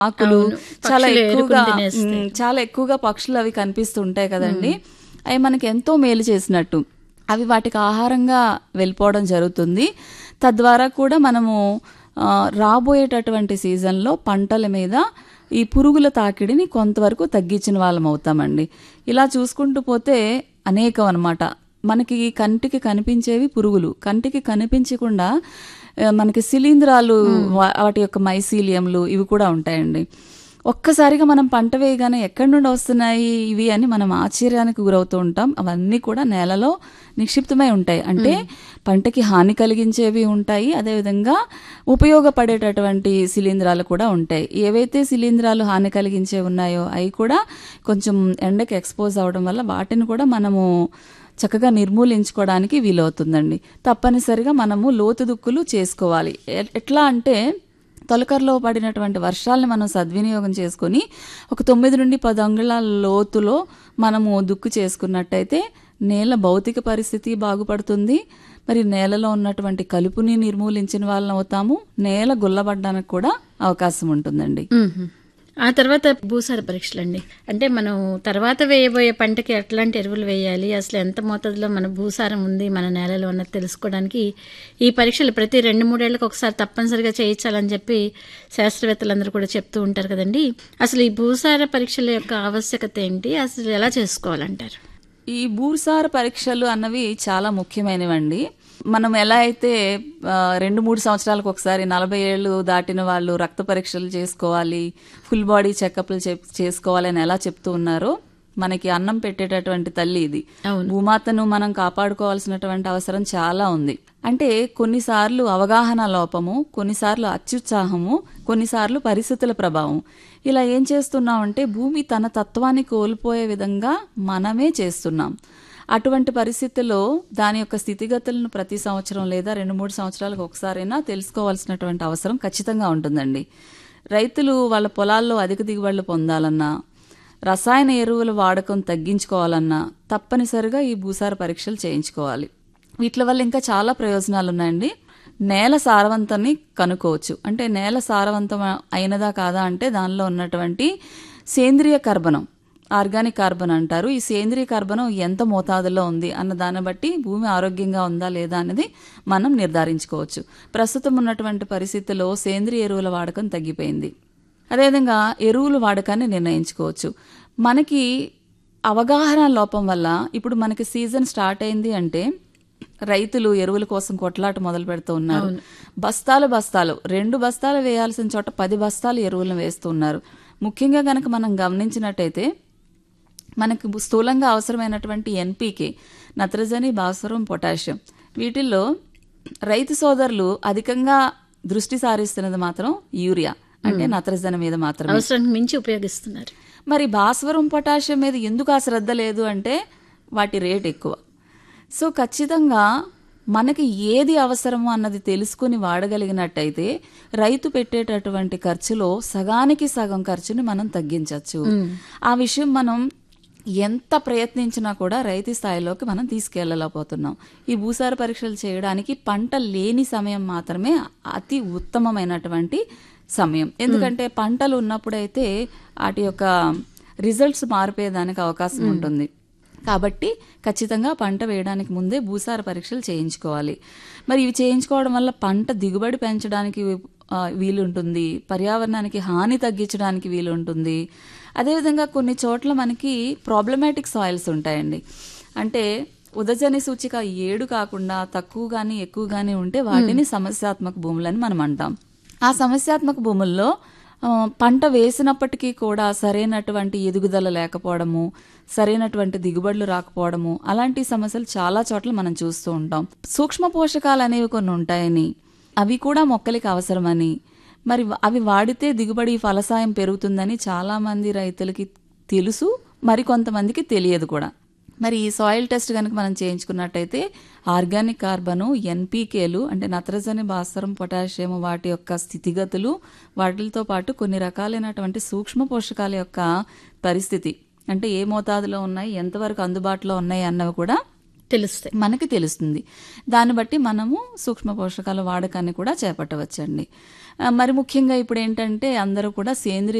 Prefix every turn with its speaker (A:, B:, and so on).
A: ఆకులు
B: అవును.
A: చాలా
B: పక్షులు
A: ఎక్కువగా
B: ఏరుకుని తినేస్తాయి.
A: ఉమ్, చాలా ఎక్కువగా పక్షులు అవి కనిపిస్తుంటాయి కదండి అవి మనకి ఎంతో మేలు చేసినట్టు అవి వాటికి ఆహారంగా వెళ్ళిపోవడం జరుగుతుంది తద్వారా కూడా మనము ఆ, రాబోయేటటువంటి సీజన్లో పంటల మీద ఈ పురుగుల తాకిడిని కొంతవరకు తగ్గించిన వాళ్ళం అవుతామండి ఇలా చూసుకుంటూ పోతే అనేకం అనమాట మనకి కంటికి కనిపించేవి పురుగులు కంటికి కనిపించకుండా ఆ, మనకి శిలీంధ్రాలు వా- వాటి యొక్క మైసీలియంలు ఇవి కూడా ఉంటాయండి ఒక్కసారిగా మనం పంట వేయగానే ఎక్కడి నుండి వస్తున్నాయి ఇవి అని మనం ఆశ్చర్యానికి గురవుతూ ఉంటాం అవన్నీ కూడా నేలలో నిక్షిప్తమై ఉంటాయి అంటే పంటకి హాని కలిగించేవి ఉంటాయి అదేవిధంగా ఉపయోగపడేటటువంటి శిలీంధ్రాలు కూడా ఉంటాయి ఏవైతే శిలీంధ్రాలు హాని కలిగించే ఉన్నాయో అవి కూడా కొంచెం ఎండకి ఎక్స్పోజ్ అవడం వల్ల వాటిని కూడా మనము చక్కగా నిర్మూలించుకోవడానికి వీలవుతుందండి తప్పనిసరిగా మనము లోతు దుక్కులు చేసుకోవాలి ఎ- ఎట్లా అంటే తొలకరలో పడినటువంటి వర్షాలను మనం సద్వినియోగం చేసుకొని ఒక తొమ్మిది నుండి పది అంగుళాల లోతులో మనము దుక్కు చేసుకున్నట్టయితే నేల భౌతిక పరిస్థితి బాగుపడుతుంది మరి నేలలో ఉన్నటువంటి కలుపుని నిర్మూలించిన వాళ్ళని అవుతాము నేల గుల్లబడ్డానికి కూడా అవకాశం ఉంటుందండి
B: మ్మ్. ఆ తర్వాత భూసార పరీక్షలు అండి అంటే మనం తర్వాత వేయబోయే పంటకి ఎట్లాంటి ఎరువులు వేయాలి అసలు ఎంత మోతాదులో మన భూసారం ఉంది మన నేలలో అన్నది తెలుసుకోవడానికి ఈ పరీక్షలు ప్రతి రెండు మూడేళ్లకు ఒకసారి తప్పనిసరిగా చేయించాలని చెప్పి శాస్త్రవేత్తలందరూ కూడా చెప్తూ ఉంటారు కదండి అసలు ఈ భూసార పరీక్షల యొక్క ఆవశ్యకత ఏంటి అసలు ఎలా చేసుకోవాలంటారు
A: ఈ భూసార పరీక్షలు అన్నవి చాలా ముఖ్యమైనవండి మనం ఎలా అయితే ఆ, రెండు మూడు సంవత్సరాలకు ఒకసారి నలభై ఏళ్ళు దాటిన వాళ్ళు రక్త పరీక్షలు చేసుకోవాలి ఫుల్ బాడీ చెకప్లు చేసుకోవాలి అని ఎలా చెప్తూ ఉన్నారో మనకి అన్నం పెట్టేటటువంటి తల్లి ఇది
B: అవును.
A: భూమాతను మనం కాపాడుకోవాల్సినటువంటి అవసరం చాలా ఉంది అంటే కొన్నిసార్లు అవగాహన లోపము కొన్నిసార్లు అత్యుత్సాహము కొన్నిసార్లు పరిస్థితుల ప్రభావం ఇలా ఏం చేస్తున్నామంటే భూమి తన తత్వాన్ని కోల్పోయే విధంగా మనమే చేస్తున్నాం అటువంటి పరిస్థితుల్లో దాని యొక్క స్థితిగతులను ప్రతి సంవత్సరం లేదా రెండు మూడు సంవత్సరాలకు ఒకసారైనా తెలుసుకోవాల్సినటువంటి అవసరం ఖచ్చితంగా ఉంటుందండి రైతులు వాళ్ళ పొలాల్లో అధిక దిగుబడులు పొందాలన్నా రసాయన ఎరువుల వాడకం తగ్గించుకోవాలన్నా తప్పనిసరిగా ఈ భూసార పరీక్షలు చేయించుకోవాలి వీటి వల్ల ఇంకా చాలా ప్రయోజనాలు ఉన్నాయండి నేల సారవంతాన్ని కనుక్కోవచ్చు అంటే నేల సారవంతం అయినదా కాదా అంటే దానిలో ఉన్నటువంటి సేంద్రియ కర్బనం ఆర్గానిక్ కార్బన్ అంటారు ఈ సేంద్రియ కార్బనం ఎంత మోతాదులో ఉంది అన్న దాన్ని బట్టి భూమి ఆరోగ్యంగా ఉందా లేదా అనేది మనం నిర్ధారించుకోవచ్చు ప్రస్తుతం ఉన్నటువంటి పరిస్థితుల్లో సేంద్రియ ఎరువుల వాడకం తగ్గిపోయింది అదేవిధంగా ఎరువుల వాడకాన్ని నిర్ణయించుకోవచ్చు మనకి అవగాహన లోపం వల్ల ఇప్పుడు మనకి సీజన్ స్టార్ట్ అయింది అంటే రైతులు ఎరువుల కోసం కొట్లాట మొదలు పెడుతూ ఉన్నారు బస్తాలు బస్తాలు రెండు బస్తాలు వేయాల్సిన చోట పది బస్తాలు ఎరువులను వేస్తూ ఉన్నారు ముఖ్యంగా గనక మనం గమనించినట్టయితే మనకు స్థూలంగా అవసరమైనటువంటి ఎన్పీకే నత్రజని భాస్వరం పొటాషియం వీటిల్లో రైతు సోదరులు అధికంగా దృష్టి సారిస్తున్నది మాత్రం యూరియా అంటే నత్రజని మీద మాత్రమే
B: అవసరానికి మించి ఉపయోగిస్తున్నారు
A: మరి భాస్వరం పొటాషియం మీద ఎందుకు ఆ శ్రద్ధ లేదు అంటే వాటి రేట్ ఎక్కువ సో ఖచ్చితంగా మనకి ఏది అవసరమో అన్నది తెలుసుకుని వాడగలిగినట్టయితే రైతు పెట్టేటటువంటి ఖర్చులో సగానికి సగం ఖర్చుని మనం తగ్గించవచ్చు ఆ విషయం మనం ఎంత ప్రయత్నించినా కూడా రైతు స్థాయిలోకి మనం తీసుకెళ్లలేకపోతున్నాం ఈ భూసార పరీక్షలు చేయడానికి పంట లేని సమయం మాత్రమే అతి ఉత్తమమైనటువంటి సమయం ఎందుకంటే పంటలు ఉన్నప్పుడైతే వాటి యొక్క రిజల్ట్స్ మారిపోయేదానికి అవకాశం ఉంటుంది కాబట్టి ఖచ్చితంగా పంట వేయడానికి ముందే భూసార పరీక్షలు చేయించుకోవాలి మరి ఇవి చేయించుకోవడం వల్ల పంట దిగుబడి పెంచడానికి ఆ, వీలుంటుంది పర్యావరణానికి హాని తగ్గించడానికి వీలుంటుంది అదేవిధంగా కొన్ని చోట్ల మనకి ప్రాబ్లమాటిక్ సాయిల్స్ ఉంటాయండి అంటే ఉదజని సూచిక ఏడు కాకుండా తక్కువ గాని ఎక్కువ గాని ఉంటే వాటిని సమస్యాత్మక భూములని మనం అంటాం ఆ సమస్యాత్మక భూముల్లో ఆ, పంట వేసినప్పటికీ కూడా సరైనటువంటి ఎదుగుదల లేకపోవడము సరైనటువంటి దిగుబడులు రాకపోవడము అలాంటి సమస్యలు చాలా చోట్ల మనం చూస్తూ ఉంటాం సూక్ష్మ పోషకాలు అనేవి కొన్ని ఉంటాయని అవి కూడా మొక్కలకి అవసరమని మరి అవి వాడితే దిగుబడి ఫలసాయం పెరుగుతుందని చాలా మంది రైతులకి తెలుసు మరి కొంతమందికి తెలియదు కూడా మరి ఈ సాయిల్ టెస్ట్ కనుక మనం చేయించుకున్నట్టయితే ఆర్గానిక్ కార్బను ఎన్పీకేలు అంటే నత్రజని భాస్వరం పొటాషియం వాటి యొక్క స్థితిగతులు వాటితో పాటు కొన్ని రకాలైనటువంటి సూక్ష్మ పోషకాల యొక్క పరిస్థితి అంటే ఏ మోతాదులో ఉన్నాయి ఎంతవరకు అందుబాటులో ఉన్నాయి అన్నవి కూడా
B: తెలుస్తాయి
A: మనకి తెలుస్తుంది దాన్ని బట్టి మనము సూక్ష్మ పోషకాల వాడకాన్ని కూడా చేపట్టవచ్చండి ఆ, మరి ముఖ్యంగా ఇప్పుడు ఏంటంటే అందరూ కూడా సేంద్రియ